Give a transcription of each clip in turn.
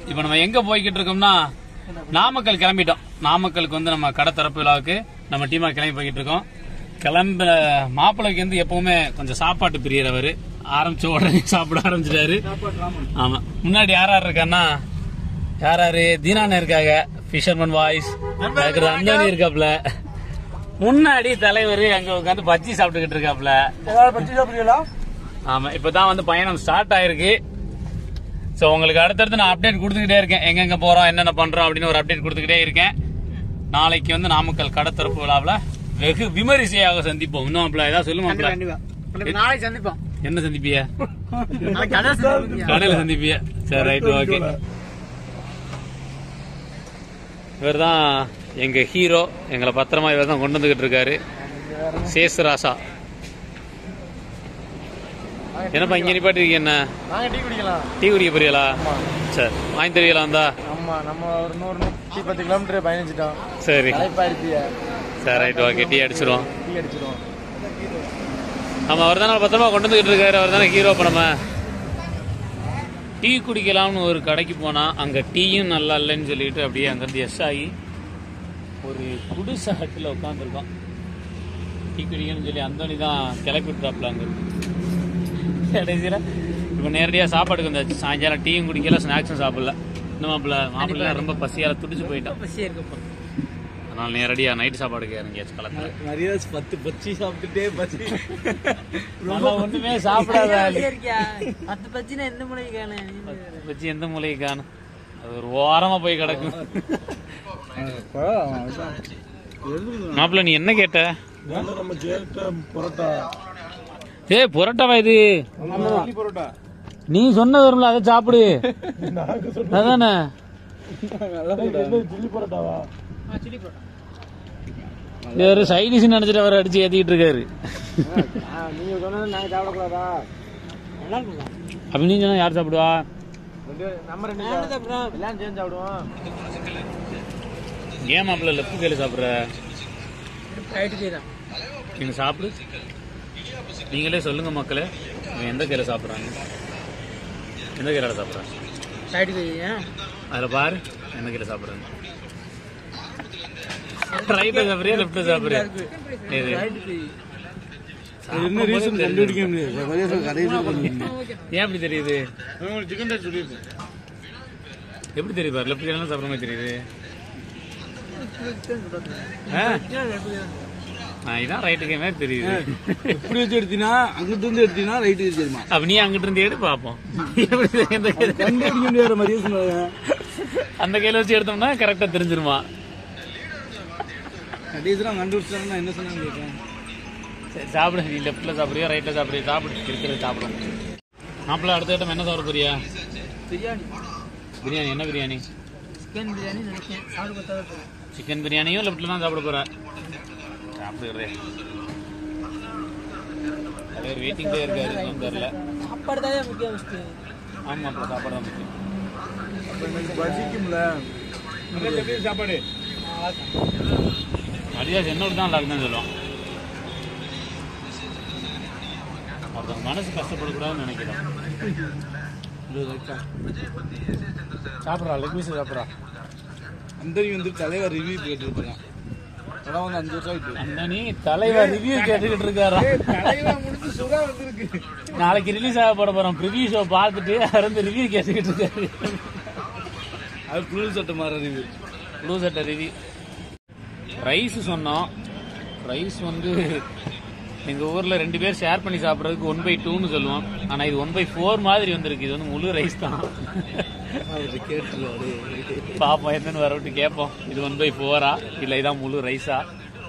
இப்போ நம்ம எங்க போய்கிட்டு இருக்கோம்னா நாமக்கல் கிளம்பிட்டோம் நாமக்கலுக்கு வந்து நம்ம கடை திறப்பு விழாவுக்கு நம்ம டீமா கிளம்பி போய்கிட்டு இருக்கோம் கிளம்ப மாப்பிள்ளைக்கு வந்து எப்பவுமே கொஞ்சம் சாப்பாட்டு பிரியர் அவரு ஆரம்பிச்ச உடனே சாப்பிட ஆரம்பிச்சிட்டாரு ஆமா முன்னாடி யார் யார் இருக்கான்னா யார் யாரு தீனான இருக்காங்க ஃபிஷர்மன் வாய்ஸ் இருக்கிறது அந்தோனி இருக்காப்ல முன்னாடி தலைவர் அங்க உட்காந்து பஜ்ஜி சாப்பிட்டுக்கிட்டு இருக்காப்ல ஏதாவது பற்றி சாப்பிடுறீங்களா ஆமா இப்பதான் வந்து பயணம் ஸ்டார்ட் ஆயிருக்கு சோ உங்களுக்கு அடுத்தடுத்து நான் அப்டேட் கொடுத்துக்கிட்டே இருக்கேன் எங்கெங்க போறோம் என்னென்ன பண்றோம் அப்படின்னு ஒரு அப்டேட் கொடுத்துக்கிட்டே இருக்கேன் நாளைக்கு வந்து நாமக்கல் கடத்திறப்பு விழாவில் வெகு விமரிசையாக சந்திப்போம் இன்னும் அப்பல ஏதாவது சொல்லுமா மாப்ள? நாளைக்கு சந்திப்போம் என்ன சந்திப்பிய நாளைக்கு கடை சந்திப்போம் கடையில சந்திப்பிய சரி ரைட் ஓகே இவர் தான் எங்க ஹீரோ எங்களை பத்திரமா இவர் தான் கொண்டு வந்துகிட்டு இருக்காரு சேசுராசா என்னப்பா இங்க நிப்பாட்டி இருக்கீங்க என்ன நாங்க டீ குடிக்கலாம் டீ குடிக்க போறீங்களா சரி வாங்கி தருவீங்களா வந்தா ஆமா நம்ம ஒரு நூறு நூத்தி பத்து கிலோமீட்டர் பயணிச்சிட்டோம் சரி தலைப்பாயிருப்பிய சரி ரைட் ஓகே டீ அடிச்சிருவோம் டீ அடிச்சிருவோம் ஆமா அவர் தானே பத்திரமா கொண்டு வந்துகிட்டு இருக்காரு அவர் தானே ஹீரோ இப்ப நம்ம டீ குடிக்கலாம்னு ஒரு கடைக்கு போனா அங்க டீயும் நல்லா இல்லைன்னு சொல்லிட்டு அப்படியே அங்கிருந்து எஸ் ஆகி ஒரு குடிசை ஹட்டில் உட்காந்துருக்கோம் டீ குடிக்கணும்னு சொல்லி அந்தோனி தான் கிளப்பி விட்டுறாப்புல அங்க கடைசியில் இப்போ நேரடியாக சாப்பாடுக்கு வந்தாச்சு சாயங்காலம் டீயும் குடிக்கல ஸ்நாக்ஸும் சாப்பிடல இன்னும் மாப்பிள்ள மாப்பிள்ள ரொம்ப பசியால துடிச்சு போயிட்டோம் பசியா இருக்கு அதனால நேரடியாக நைட் சாப்பாடுக்கு இறங்கியாச்சு களத்துல நிறைய பத்து பச்சி சாப்பிட்டுட்டே பச்சி நல்லா ஒண்ணுமே சாப்பிடாத ஆளு. பத்து பச்சினா எந்த முறைக்கு காணேன் வச்சு எந்த மூலையை காணும் அது ஒரு ஓரமா போய் கிடக்கும் மாப்பிள்ள நீ என்ன கேட்ட நம்ம கேட்ட பரோட்டா ஏய் புரோட்டாவா இது பரோட்டா நீ சொன்ன வரும்ல அதை சாப்பிடு அதானே சில்லி பரோட்டாவா சில்லி பரோட்டா இது ஒரு சைடிஸ் நினைச்சிட்டு அவர் அடிச்சு ஏத்திட்டு இருக்காரு நீங்க சொன்னது நாங்க சாப்பிடக்கூடாதா நல்லா இருக்குங்களா அப்ப நீ சொன்னா யார் சாப்பிடுவா ரெண்டு பேரும் நம்ம ரெண்டு நான் பேரும் சாப்பிட்றேன் எல்லாம் சேர்ந்து சாப்பிடுவோம் ஏன் மாப்பிள்ள லெஃப்ட் கையில சாப்பிடுற ரைட்டு போய் தான் நீங்க சாப்பிடு நீங்களே சொல்லுங்க மக்களே இவன் எந்த கையில சாப்பிடுறாங்க எந்த கையில சாப்பிடுறாங்க ரைட்டு போய் ஏன் அதுல பாரு எந்த கையில சாப்பிடுறாங்க ரைட்ல சாப்பிடுறியா லெஃப்ட்ல சாப்பிடுறியா இது ரைட்டு போய் என்ன ரீசன் கண்டுபிடிக்க முடியாது கடைசி ஏன் அப்படி தெரியுது சிக்கன் ரைஸ் சொல்லியிருக்கேன் எப்படி தெரியுது பாரு லெஃப்ட் கையில சாப்பிடுற மாதிரி தெரியுது ஆ? ஆ, இதான் ரைட்டு கை மாதிரி தெரியுது எப்படி வச்சு எடுத்தீங்கன்னா அங்கிட்டு இருந்து எடுத்தீங்கன்னா ரைட்டு தெரியுமா அப்ப நீ அங்கிட்டு இருந்து எடு பாப்போம் எப்படி தெரியும் எந்த கையில? கண்டுபிடிக்க முடியாத மாதிரியே சொன்னாங்க அந்த கையில வச்சு எடுத்தோம்னா கரெக்டா தெரிஞ்சிருமா கடைசியில் கண்டுபிடிச்சாங்க நான் என்ன சொன்னாங்க கேட்கேன் சரி சாப்பிடு நீ லெஃப்ட்ல சாப்பிடுறியா ரைட்ல சாப்பிடுறியா சாப்பிடு இருக்கிறது சாப்பிடும் மாப்பிள்ள அடுத்த கட்டம் என்ன சாப்பிட போறியா பிரியாணி பிரியாணி என்ன பிரியாணி சிக்கன் பிரியாணி நினைக்கிறேன் சாப்பிட பார்த்தா தான் சிக்கன் பிரியாணியும் லெஃப்ட்ல தான் சாப்பிட போற சாப்பிடுறேன் அவர் வெயிட்டிங்ல இருக்காரு இன்னும் தெரியல சாப்பாடு தான் முக்கியம் ஃபஸ்ட்டு ஆமா அப்புறம் சாப்பாடு தான் முக்கியம் பசிக்கும்ல சாப்பாடு அடியாஸ் என்னோட தான் நல்லா இருக்குன்னு சொல்லுவான் ஒருத்தவங்க மனசு கஷ்டப்படக்கூடாதுன்னு நினைக்கிறேன் சாப்பிட்றா லெக் பீஸ் சாப்பிட்றா அந்தரி வந்து தலைவர் ரிவ்யூ கேட்டுருக்கான் படம் வந்து அஞ்சு வருஷம் ஆயிட்டு அந்த நீ தலைவர் ரிவ்யூ கேட்டுக்கிட்டு இருக்காரா தலைவர் முடிஞ்சு சுறா வந்திருக்கு நாளைக்கு ரிலீஸ் ஆக போற போறோம் ப்ரிவியூ ஷோ பார்த்துட்டு அவர் வந்து ரிவ்யூ கேட்டுக்கிட்டு இருக்காரு அது புழு சட்டை மாற ரிவ்யூ ப்ளூ சட்டை ரிவ்யூ ரைஸ் சொன்னோம் ரைஸ் வந்து எங்க ஊர்ல ரெண்டு பேர் ஷேர் பண்ணி சாப்பிட்றதுக்கு ஒன் பை டூன்னு சொல்லுவோம் ஆனா இது ஒன் பை ஃபோர் மாதிரி வந்திருக்கு இது வந்து முழு ரைஸ் தான் அவர்கிட்ட கேட்டுருவாரு பாப்போம் என்னன்னு வர விட்டு கேட்போம் இது ஒன் பை ஃபோரா இல்ல இதான் முழு ரைஸா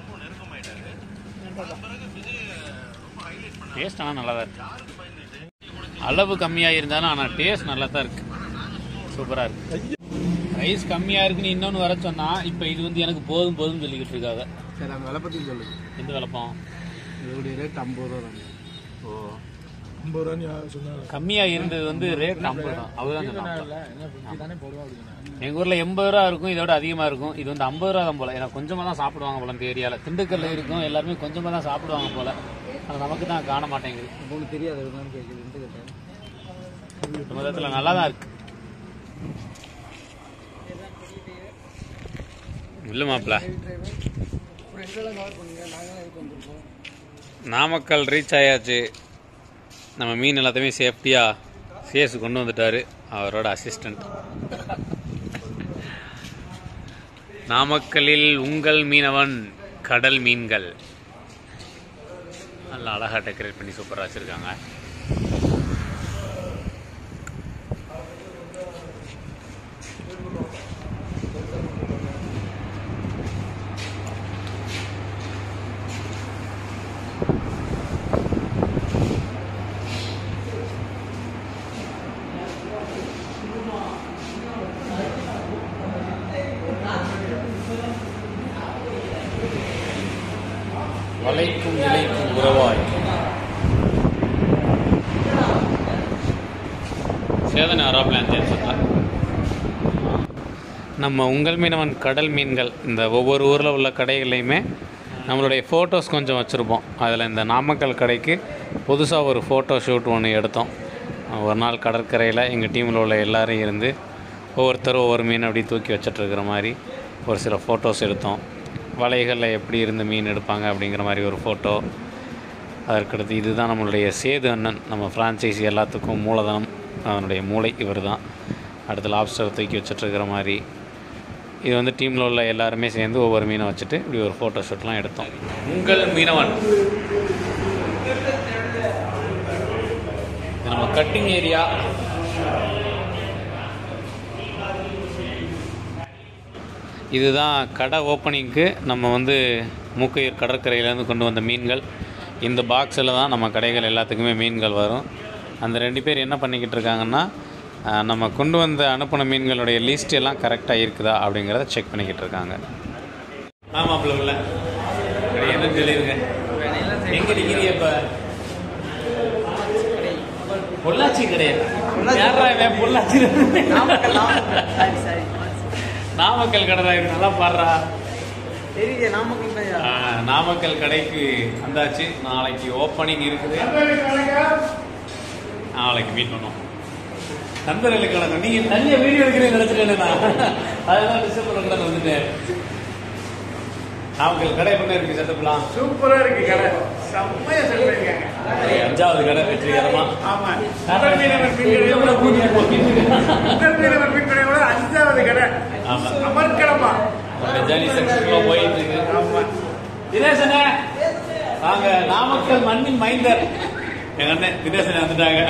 டேஸ்ட் ஆனால் நல்லா தான் இருக்கு அளவு கம்மியா இருந்தாலும் ஆனா டேஸ்ட் நல்லா தான் இருக்கு சூப்பரா இருக்கு ரைஸ் கம்மியா இருக்குன்னு இன்னொன்னு வர சொன்னா இப்ப இது வந்து எனக்கு போதும் போதும் சொல்லிக்கிட்டு இருக்காங்க சரி அந்த விலை பத்தி சொல்லு எந்த விளப்பம் இதோடைய ரேட் ஐம்பது ரூபா தான் ஓ ஐம்பது ரூபான்னு யார் சொன்னாங்க கம்மியா இருந்தது வந்து ரேட் ஐம்பது தான் அவர்தான் சொன்னாங்க தானே போடுவா அப்படின்னா எங்க ஊர்ல எண்பது ரூபா இருக்கும் இதோட அதிகமா இருக்கும் இது வந்து ஐம்பது ரூபா தான் போல ஏன்னா கொஞ்சமா தான் சாப்பிடுவாங்க போல இந்த ஏரியால திண்டுக்கல்ல இருக்கும் எல்லாருமே கொஞ்சமா தான் சாப்பிடுவாங்க போல ஆனா நமக்கு தான் காண மாட்டேங்குது உங்களுக்கு தெரியாது அதுதான் கேட்குது கேட்டேன் இந்த விதத்துல நல்லா தான் இருக்கு இல்லை மாப்பிள்ள நாமக்கல் ரீச் ஆயாச்சு நம்ம மீன் எல்லாத்தையுமே சேஃப்டியாக சேஸ் கொண்டு வந்துட்டாரு அவரோட அசிஸ்டண்ட் நாமக்கல்லில் உங்கள் மீனவன் கடல் மீன்கள் நல்லா அழகாக டெக்கரேட் பண்ணி சூப்பராக வச்சுருக்காங்க வலைக்கும் இலைக்கும் உறவாய் சேதனை வராமல் தெரிஞ்சுக்கலாம் நம்ம உங்கள் மீனவன் கடல் மீன்கள் இந்த ஒவ்வொரு ஊரில் உள்ள கடைகள்லையுமே நம்மளுடைய ஃபோட்டோஸ் கொஞ்சம் வச்சுருப்போம் அதில் இந்த நாமக்கல் கடைக்கு புதுசாக ஒரு ஃபோட்டோ ஷூட் ஒன்று எடுத்தோம் ஒரு நாள் கடற்கரையில் எங்கள் டீமில் உள்ள எல்லாரும் இருந்து ஒவ்வொருத்தரும் ஒவ்வொரு மீன் அப்படி தூக்கி வச்சிட்டு இருக்கிற மாதிரி ஒரு சில ஃபோட்டோஸ் எடுத்தோம் வலைகளில் எப்படி இருந்து மீன் எடுப்பாங்க அப்படிங்கிற மாதிரி ஒரு ஃபோட்டோ அதற்கடுத்து இதுதான் நம்மளுடைய சேது அண்ணன் நம்ம ஃப்ரான்ச்சைசி எல்லாத்துக்கும் மூலதனம் அதனுடைய மூளை இவர் தான் அடுத்து லாப்ஸ்டர் தூக்கி வச்சிட்ருக்கிற மாதிரி இது வந்து டீமில் உள்ள எல்லாருமே சேர்ந்து ஒவ்வொரு மீனை வச்சுட்டு இப்படி ஒரு ஃபோட்டோ ஷூட்லாம் எடுத்தோம் உங்கள் மீனவன் இது நம்ம கட்டிங் ஏரியா இதுதான் கடை ஓப்பனிங்க்கு நம்ம வந்து மூக்கையூர் கடற்கரையிலேருந்து கொண்டு வந்த மீன்கள் இந்த பாக்ஸில் தான் நம்ம கடைகள் எல்லாத்துக்குமே மீன்கள் வரும் அந்த ரெண்டு பேர் என்ன பண்ணிக்கிட்டு இருக்காங்கன்னா அஹ், நம்ம கொண்டு வந்து அனுப்பின மீன்களுடைய லிஸ்ட் எல்லாம் கரெக்டாக இருக்குதா அப்படிங்கிறத செக் பண்ணிக்கிட்டு இருக்காங்க ஆமாம் உள்ள என்ன சொல்லிருங்க எங்கே நிற்கிறீங்க இப்போ பொள்ளாச்சி கிடையாது யாரா இவன் பொள்ளாச்சி சாரி சாரி நாமக்கல் கடை தான் இருக்கு நல்லா பாடுறா தெரியல நாமக்கல் தான் ஆ, நாமக்கல் கடைக்கு வந்தாச்சு நாளைக்கு ஓப்பனிங் இருக்குது நாளைக்கு மீட் பண்ணோம் நண்பர்களுக்கு வணக்கம் நீங்க நிறைய வீடியோ எடுக்கிறேன் நினைச்சிட்டேன் நான் அதெல்லாம் டிஸ்டர்ப் பண்ண வந்துட்டேன் நாமக்கல் கடை பண்ண இருக்கு செட்டப்லாம் சூப்பரா இருக்கு கடை செம்மையா சொல்றீங்க அஞ்சாவது கடை வெற்றிகரமா ஆமா முதல் மீனவர் மீன் கடையை விட முதல் மீனவர் மீன் கடையை விட அஞ்சாவது கடை ஆமா அமர்க்கலமா ஜேர்னி சக்சஸ்ஃபுல்லாக போயிட்டு இருக்கு ஆமா தினேசனே வாங்க நாமக்கல் மண்ணின் மைந்தர் எங்க அண்ணன் தினேசனே வந்துட்டாங்க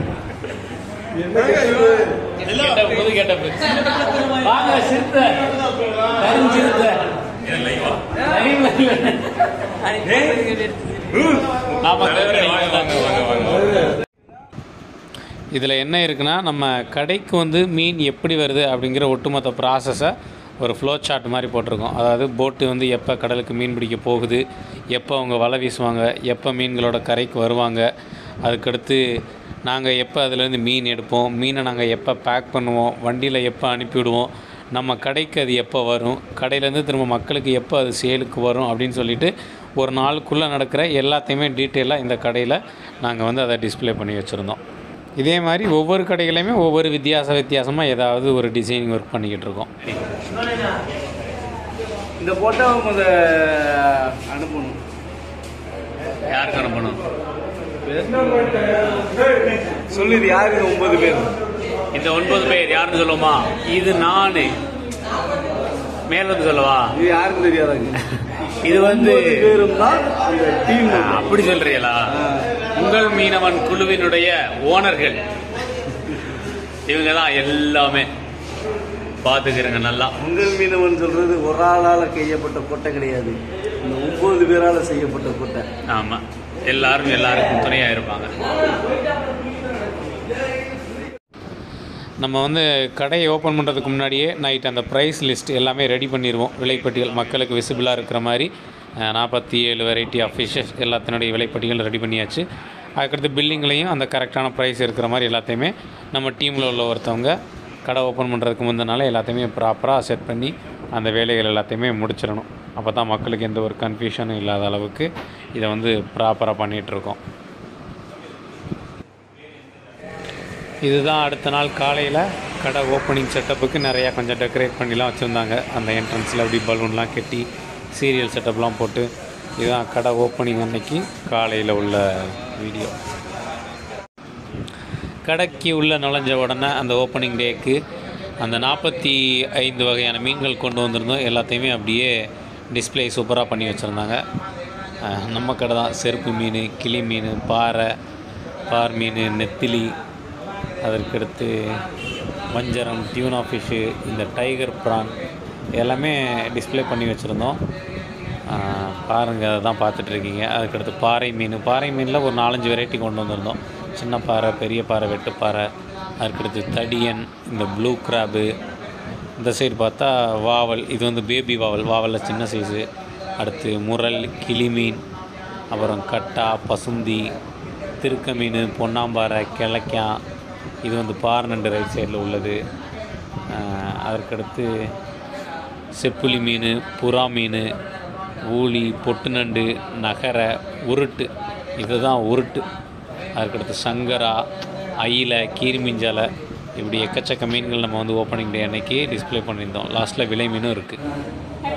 கேட்ட புது கேட்டப்பு வாங்க சிறுத்த கருஞ்சிருத்த இதில் என்ன இருக்குன்னா நம்ம கடைக்கு வந்து மீன் எப்படி வருது அப்படிங்கிற ஒட்டுமொத்த ப்ராசஸை ஒரு ஃப்ளோ சார்ட் மாதிரி போட்டிருக்கோம் அதாவது போட்டு வந்து எப்போ கடலுக்கு மீன் பிடிக்க போகுது எப்போ அவங்க வலை வீசுவாங்க எப்போ மீன்களோட கரைக்கு வருவாங்க அதுக்கடுத்து நாங்கள் எப்போ அதுலேருந்து மீன் எடுப்போம் மீனை நாங்கள் எப்போ பேக் பண்ணுவோம் வண்டியில் எப்போ அனுப்பிவிடுவோம் நம்ம கடைக்கு அது எப்போ வரும் கடையிலேருந்து திரும்ப மக்களுக்கு எப்போ அது சேலுக்கு வரும் அப்படின்னு சொல்லிட்டு ஒரு நாளுக்குள்ளே நடக்கிற எல்லாத்தையுமே டீட்டெயிலாக இந்த கடையில் நாங்கள் வந்து அதை டிஸ்ப்ளே பண்ணி வச்சுருந்தோம் இதே மாதிரி ஒவ்வொரு கடைகளையுமே ஒவ்வொரு வித்தியாச வித்தியாசமாக ஏதாவது ஒரு டிசைனிங் ஒர்க் பண்ணிக்கிட்டு இருக்கோம் இந்த போட்டோ முத அனுப்பணும் யாருக்கு அனுப்பணும் சொல்லுது யாரு ஒன்பது பேர் இந்த ஒன்பது பேர் யாருன்னு சொல்லுவோமா இது நானு மேல வந்து சொல்லவா இது யாருக்கும் தெரியாதாங்க இது வந்து ஒன்பது பேரும் தான் அந்த டீம் ஆ, அப்படி சொல்றீங்களா உங்கள் மீனவன் குழுவினுடைய ஓனர்கள் இவங்க தான் எல்லாமே பார்த்துக்கிறங்க நல்லா உங்கள் மீனவன் சொல்றது ஒரு ஆளால செய்யப்பட்ட கொட்டை கிடையாது இந்த ஒன்பது பேரால செய்யப்பட்ட கொட்டை ஆமாம் எல்லாரும் எல்லாருக்கும் துணையாக இருப்பாங்க நம்ம வந்து கடையை ஓப்பன் பண்ணுறதுக்கு முன்னாடியே நைட் அந்த ப்ரைஸ் லிஸ்ட் எல்லாமே ரெடி பண்ணிடுவோம் விலைப்பட்டியல் மக்களுக்கு விசிபிளாக இருக்கிற மாதிரி நாற்பத்தி ஏழு வெரைட்டி ஆஃப் ஃபிஷ்ஷஸ் எல்லாத்தினுடைய விலைப்பட்டியல் ரெடி பண்ணியாச்சு அதுக்கடுத்து பில்லிங்லேயும் அந்த கரெக்டான ப்ரைஸ் இருக்கிற மாதிரி எல்லாத்தையுமே நம்ம டீமில் உள்ள ஒருத்தவங்க கடை ஓப்பன் பண்ணுறதுக்கு முந்தினால எல்லாத்தையுமே ப்ராப்பராக செட் பண்ணி அந்த வேலைகள் எல்லாத்தையுமே முடிச்சிடணும் அப்போ தான் மக்களுக்கு எந்த ஒரு கன்ஃபியூஷனும் இல்லாத அளவுக்கு இதை வந்து ப்ராப்பராக பண்ணிகிட்ருக்கோம் இதுதான் அடுத்த நாள் காலையில் கடை ஓப்பனிங் செட்டப்புக்கு நிறையா கொஞ்சம் டெக்கரேட் பண்ணிலாம் வச்சுருந்தாங்க அந்த என்ட்ரன்ஸில் அப்படி பலூன்லாம் கட்டி சீரியல் செட்டப்லாம் போட்டு இதுதான் கடை ஓப்பனிங் அன்னைக்கு காலையில் உள்ள வீடியோ கடைக்கு உள்ளே நுழைஞ்ச உடனே அந்த ஓப்பனிங் டேக்கு அந்த நாற்பத்தி ஐந்து வகையான மீன்கள் கொண்டு வந்திருந்தோம் எல்லாத்தையுமே அப்படியே டிஸ்ப்ளே சூப்பராக பண்ணி வச்சுருந்தாங்க அஹ் நம்ம கடை தான் செருப்பு மீன் கிளி மீன் பாறை பார் மீன் நெத்திலி அதற்கடுத்து வஞ்சரம் டியூனா ஃபிஷ்ஷு இந்த டைகர் ப்ரான் எல்லாமே டிஸ்ப்ளே பண்ணி வச்சுருந்தோம் பாருங்கள் அதை தான் பார்த்துட்ருக்கீங்க அதுக்கடுத்து பாறை மீன் பாறை மீனில் ஒரு நாலஞ்சு வெரைட்டி கொண்டு வந்திருந்தோம் சின்ன பாறை பெரிய பாறை வெட்டுப்பாறை அதுக்கடுத்து தடியன் இந்த ப்ளூ கிராபு இந்த சைடு பார்த்தா வாவல் இது வந்து பேபி வாவல் வாவலில் சின்ன சைஸு அடுத்து முரல் கிளி மீன் அப்புறம் கட்டா பசுந்தி திருக்க மீன் பொன்னாம்பாறை கிழக்கான் இது வந்து பாறை ரைட் சைடில் உள்ளது ஆஹ் அதற்கடுத்து செப்புலி மீன் புறா மீன் ஊளி பொட்டு நண்டு நகரை உருட்டு இதுதான் உருட்டு அதுக்கடுத்து சங்கரா அயிலை கீரிமிஞ்சலை இப்படி எக்கச்சக்க மீன்கள் நம்ம வந்து ஓப்பனிங் டே அன்னைக்கு டிஸ்ப்ளே பண்ணியிருந்தோம் லாஸ்ட்டில் விலை மீனும் இருக்குது